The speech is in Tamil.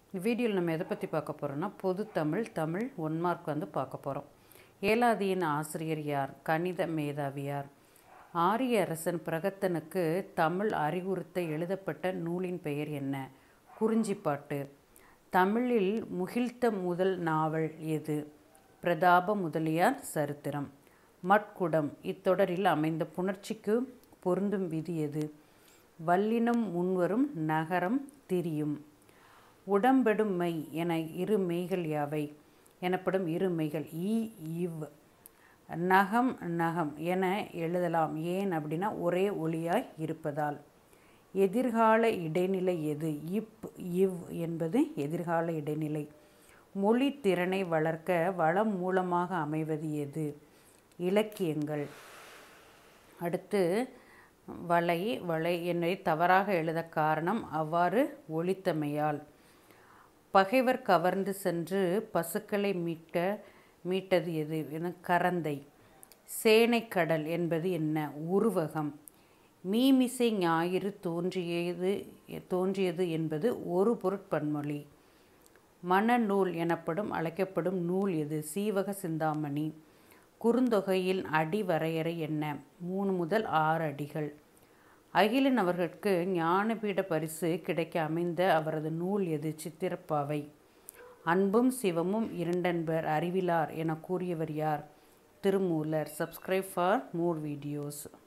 இந்த வீடியோவில் நம்ம எதை பற்றி பார்க்க போகிறோம்னா பொது தமிழ் தமிழ் ஒன் மார்க் வந்து பார்க்க போகிறோம் ஏலாதியின் ஆசிரியர் யார் கணித மேதாவியார் ஆரிய அரசன் பிரகத்தனுக்கு தமிழ் அறிவுறுத்த எழுதப்பட்ட நூலின் பெயர் என்ன குறிஞ்சிப்பாட்டு தமிழில் முகிழ்த்த முதல் நாவல் எது பிரதாப முதலியார் சரித்திரம் மட்குடம் இத்தொடரில் அமைந்த புணர்ச்சிக்கு பொருந்தும் விதி எது வல்லினம் முன்வரும் நகரம் திரியும் உடம்பெடும் மெய் என இரு மெய்கள் யாவை எனப்படும் இரு மெய்கள் ஈ இவ் நகம் நகம் என எழுதலாம் ஏன் அப்படின்னா ஒரே ஒளியாய் இருப்பதால் எதிர்கால இடைநிலை எது இப் இவ் என்பது எதிர்கால இடைநிலை மொழி திறனை வளர்க்க வளம் மூலமாக அமைவது எது இலக்கியங்கள் அடுத்து வலை வலை என்னை தவறாக எழுத காரணம் அவ்வாறு ஒழித்தமையால் பகைவர் கவர்ந்து சென்று பசுக்களை மீட்க மீட்டது எது என கரந்தை சேனைக்கடல் என்பது என்ன உருவகம் மீமிசை ஞாயிறு தோன்றியது தோன்றியது என்பது ஒரு பொருட்பன்மொழி மணநூல் எனப்படும் அழைக்கப்படும் நூல் எது சீவக சிந்தாமணி குறுந்தொகையில் அடி வரையறை என்ன மூணு முதல் ஆறு அடிகள் அகிலன் அவர்களுக்கு ஞானபீட பரிசு கிடைக்க அமைந்த அவரது நூல் எது சித்திரப்பாவை அன்பும் சிவமும் இரண்டன்பர் அறிவிலார் என கூறியவர் யார் Thirumoolar subscribe for more videos